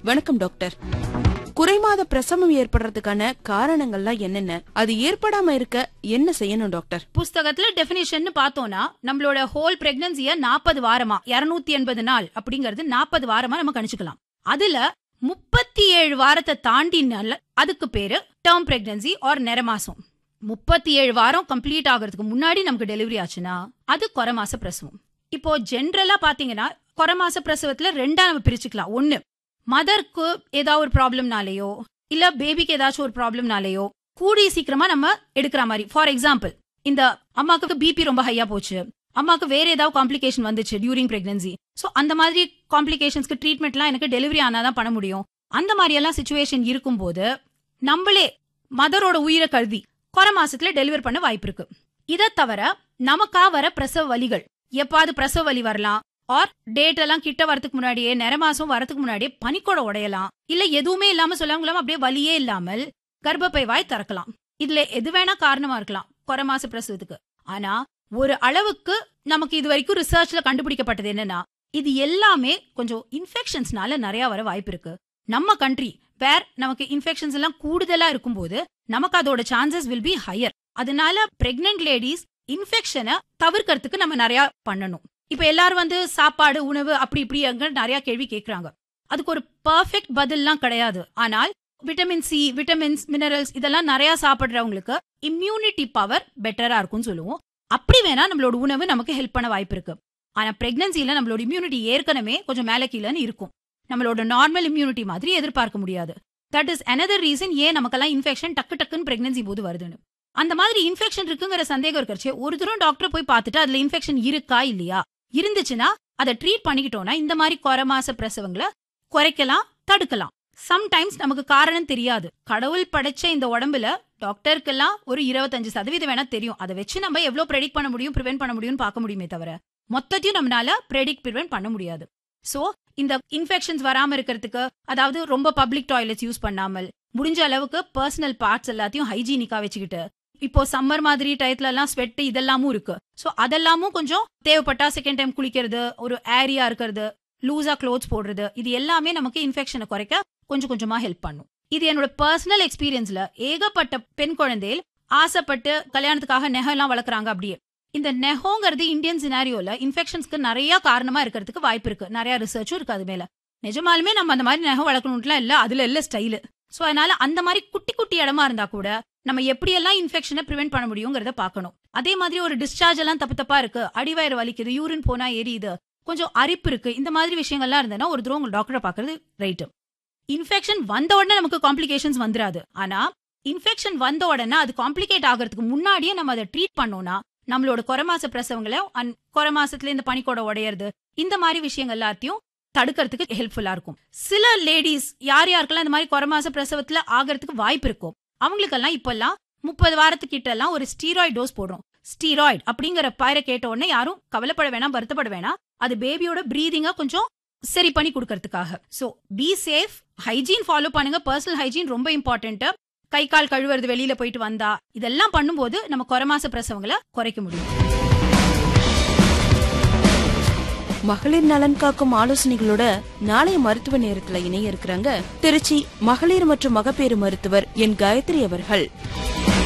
வணக்கம் டாக்டர் குறைமாத பிரசவம் ஏற்படுறதுக்கான காரணங்கள்லாம் என்னென்ன அது ஏற்படாம இருக்க என்ன செய்யணும் டாக்டர் புஸ்தகத்துல டெபினிஷன் பார்த்தோம்னா நம்மளோட ஹோல் பிரெக்னன்சிய நாற்பது வாரமா இருநூத்தி எண்பது நாள் அப்படிங்கறது நாற்பது வாரமா நம்ம கணிச்சுக்கலாம் அதுல முப்பத்தி ஏழு வாரத்தை தாண்டினால அதுக்கு பேரு டேர்ம் பிரெக்னன்சி ஆர் நிறமாசம் முப்பத்தி ஏழு வாரம் கம்ப்ளீட் ஆகிறதுக்கு முன்னாடி நமக்கு டெலிவரி ஆச்சுன்னா அது குறமாச பிரசவம் இப்போ ஜென்ரலா பாத்தீங்கன்னா குறமாச பிரசவத்துல ரெண்டா நம்ம பிரிச்சுக்கலாம் ஒண்ணு மதருக்கு ஏதாவது ஒரு ப்ராப்ளம்னாலேயோ இல்ல பேபிக்கு ஏதாச்சும் ஒரு ப்ராப்ளம்னாலேயோ கூடிய சீக்கிரமா நம்ம எடுக்கிற மாதிரி ஃபார் எக்ஸாம்பிள் இந்த அம்மாக்கு பிபி ரொம்ப ஹையா போச்சு அம்மாக்கு வேற ஏதாவது காம்ப்ளிகேஷன் வந்துச்சு டியூரிங் பிரெக்னன்சி சோ அந்த மாதிரி காம்ப்ளிகேஷன்ஸ்க்கு ட்ரீட்மெண்ட்லாம் எனக்கு டெலிவரி ஆனாதான் பண்ண முடியும் அந்த மாதிரி எல்லாம் சுச்சுவேஷன் இருக்கும்போது நம்மளே மதரோட உயிரை கருதி குறை மாசத்துல டெலிவர் பண்ண வாய்ப்பு இருக்கு இதை தவிர நமக்கா வர பிரசவ வலிகள் எப்பாவது பிரசவ வலி வரலாம் ஆர் டேட் எல்லாம் கிட்ட வரதுக்கு முன்னாடியே நிற மாசம் வரதுக்கு முன்னாடியே பனிக்கூட உடையலாம் இல்ல எதுவுமே இல்லாம சொல்லாம அப்படியே வலியே இல்லாமல் கர்ப்பப்பை வாய் திறக்கலாம் இதுல எது வேணா காரணமா இருக்கலாம் குறை மாச பிரசவத்துக்கு ஆனா ஒரு அளவுக்கு நமக்கு இது வரைக்கும் ரிசர்ச்ல கண்டுபிடிக்கப்பட்டது என்னன்னா இது எல்லாமே கொஞ்சம் இன்ஃபெக்ஷன்ஸ்னால நிறைய வர வாய்ப்பு இருக்கு நம்ம கண்ட்ரி வேர் நமக்கு இன்ஃபெக்ஷன்ஸ் எல்லாம் கூடுதலா இருக்கும்போது நமக்கு அதோட சான்சஸ் வில் பி ஹையர் அதனால பிரெக்னென்ட் லேடிஸ் இன்ஃபெக்ஷனை தவிர்க்கறதுக்கு நம்ம நிறைய பண்ணணும் இப்ப எல்லாரும் வந்து சாப்பாடு உணவு அப்படி இப்படி அங்க நிறைய கேள்வி கேக்குறாங்க அதுக்கு ஒரு பர்ஃபெக்ட் பதில்லாம் கிடையாது ஆனால் விட்டமின் சி விட்டமின்ஸ் மினரல்ஸ் இதெல்லாம் நிறைய சாப்பிடுறவங்களுக்கு இம்யூனிட்டி பவர் பெட்டரா இருக்கும்னு சொல்லுவோம் அப்படி வேணா நம்மளோட உணவு நமக்கு ஹெல்ப் பண்ண வாய்ப்பு இருக்கு ஆனா பிரெக்னன்சில நம்மளோட இம்யூனிட்டி ஏற்கனவே கொஞ்சம் மேல கீழன்னு இருக்கும் நம்மளோட நார்மல் இம்யூனிட்டி மாதிரி எதிர்பார்க்க முடியாது தட் இஸ் another ரீசன் ஏன் நமக்கெல்லாம் இன்ஃபெக்ஷன் டக்கு டக்குன்னு பிரெக்னன்சி போது வருதுன்னு அந்த மாதிரி இன்ஃபெக்ஷன் இருக்குங்கிற சந்தேகம் இருக்கிறச்சு ஒரு தூரம் டாக்டர் போய் பார்த்துட்டு அதுல இன்ஃபெக்ஷன் இருக்கா இல்லையா இருந்துச்சுன்னா அதை ட்ரீட் பண்ணிக்கிட்டோம்னா இந்த மாதிரி குறை மாச பிரசவங்களை குறைக்கலாம் தடுக்கலாம் சம்டைம்ஸ் நமக்கு காரணம் தெரியாது கடவுள் படைச்ச இந்த உடம்புல டாக்டருக்கெல்லாம் ஒரு இருபத்தஞ்சு சதவீதம் வேணா தெரியும் அதை வச்சு நம்ம எவ்வளவு ப்ரெடிக்ட் பண்ண முடியும் ப்ரிவென்ட் பண்ண முடியும்னு பார்க்க முடியுமே தவிர மொத்தத்தையும் நம்மளால ப்ரெடிக்ட் ப்ரிவென்ட் பண்ண முடியாது சோ இந்த இன்ஃபெக்ஷன்ஸ் வராம இருக்கிறதுக்கு அதாவது ரொம்ப பப்ளிக் டாய்லெட்ஸ் யூஸ் பண்ணாமல் முடிஞ்ச அளவுக்கு பர்சனல் பார்ட்ஸ் எல்லாத்தையும் ஹைஜீனிக்கா வச்சுக்கிட்டு இப்போ சம்மர் மாதிரி டயத்துல எல்லாம் ஸ்வெட் இதெல்லாமும் இருக்கு சோ அதெல்லாமும் கொஞ்சம் தேவைப்பட்டா செகண்ட் டைம் குளிக்கிறது ஒரு ஏரியா இருக்கிறது லூசா க்ளோத்ஸ் போடுறது இது எல்லாமே நமக்கு இன்ஃபெக்ஷனை குறைக்க கொஞ்சம் கொஞ்சமா ஹெல்ப் பண்ணும் இது என்னோட பர்சனல் எக்ஸ்பீரியன்ஸ்ல ஏகப்பட்ட பெண் குழந்தைகள் ஆசைப்பட்டு கல்யாணத்துக்காக நெகம் எல்லாம் வளர்க்குறாங்க அப்படியே இந்த நெகோங்கிறது இந்தியன் சினாரியோல இன்ஃபெக்ஷன்ஸ்க்கு நிறைய காரணமா இருக்கிறதுக்கு வாய்ப்பு இருக்கு நிறைய ரிசர்ச்சும் இருக்கு அது மேல நிஜமாலுமே நம்ம அந்த மாதிரி நெகம் வளர்க்கணும்லாம் இல்ல அதுல இல்ல ஸ்டைலு சோ அதனால அந்த மாதிரி குட்டி குட்டி இடமா இருந்தா கூட நம்ம எப்படியெல்லாம் இன்ஃபெக்ஷனை ப்ரிவென்ட் பண்ண முடியுங்கிறத பார்க்கணும் அதே மாதிரி ஒரு டிஸ்சார்ஜ் எல்லாம் தப்பு தப்பா இருக்கு அடிவயிறு வலிக்குது யூரின் போனா எரியுது கொஞ்சம் அரிப்பு இருக்கு இந்த மாதிரி விஷயங்கள்லாம் இருந்ததுன்னா ஒரு தூரம் உங்க டாக்டரை பாக்குறது ரைட்டு இன்ஃபெக்ஷன் வந்த உடனே நமக்கு காம்ப்ளிகேஷன்ஸ் வந்துராது ஆனா இன்ஃபெக்ஷன் வந்த உடனே அது காம்ப்ளிகேட் ஆகிறதுக்கு முன்னாடியே நம்ம அதை ட்ரீட் பண்ணோம்னா நம்மளோட குறமாச பிரசவங்களை அன் குறமாசத்துல இந்த பனிக்கூட உடையறது இந்த மாதிரி விஷயங்கள் எல்லாத்தையும் தடுக்கிறதுக்கு ஹெல்ப்ஃபுல்லா இருக்கும் சில லேடிஸ் யார் யாருக்கெல்லாம் இந்த மாதிரி குறமாச பிரசவத்துல ஆகிறதுக்கு வாய்ப்பு இருக்கும் அவங்களுக்கெல்லாம் இப்பெல்லாம் முப்பது வாரத்துக்கிட்ட எல்லாம் ஒரு ஸ்டீராய்டு டோஸ் போடுறோம் ஸ்டீராய்டு அப்படிங்கிற பயிரை கேட்ட உடனே யாரும் கவலைப்பட வேணாம் வருத்தப்பட வேணாம் அது பேபியோட பிரீதிங்கா கொஞ்சம் சரி பண்ணி கொடுக்கறதுக்காக so be safe hygiene follow பண்ணுங்க பர்சனல் ஹைஜீன் ரொம்ப இம்பார்ட்டன்ட் கை கால் கழுவுறது வெளியில போயிட்டு வந்தா இதெல்லாம் பண்ணும்போது நம்ம குறமாச பிரசவங்களை குறைக்க முடியும் மகளிர் நலன் காக்கும் ஆலோசனைகளோட நாளைய மருத்துவ நேரத்துல இணைய இருக்கிறாங்க திருச்சி மகளிர் மற்றும் மகப்பேறு மருத்துவர் என் காயத்ரி அவர்கள்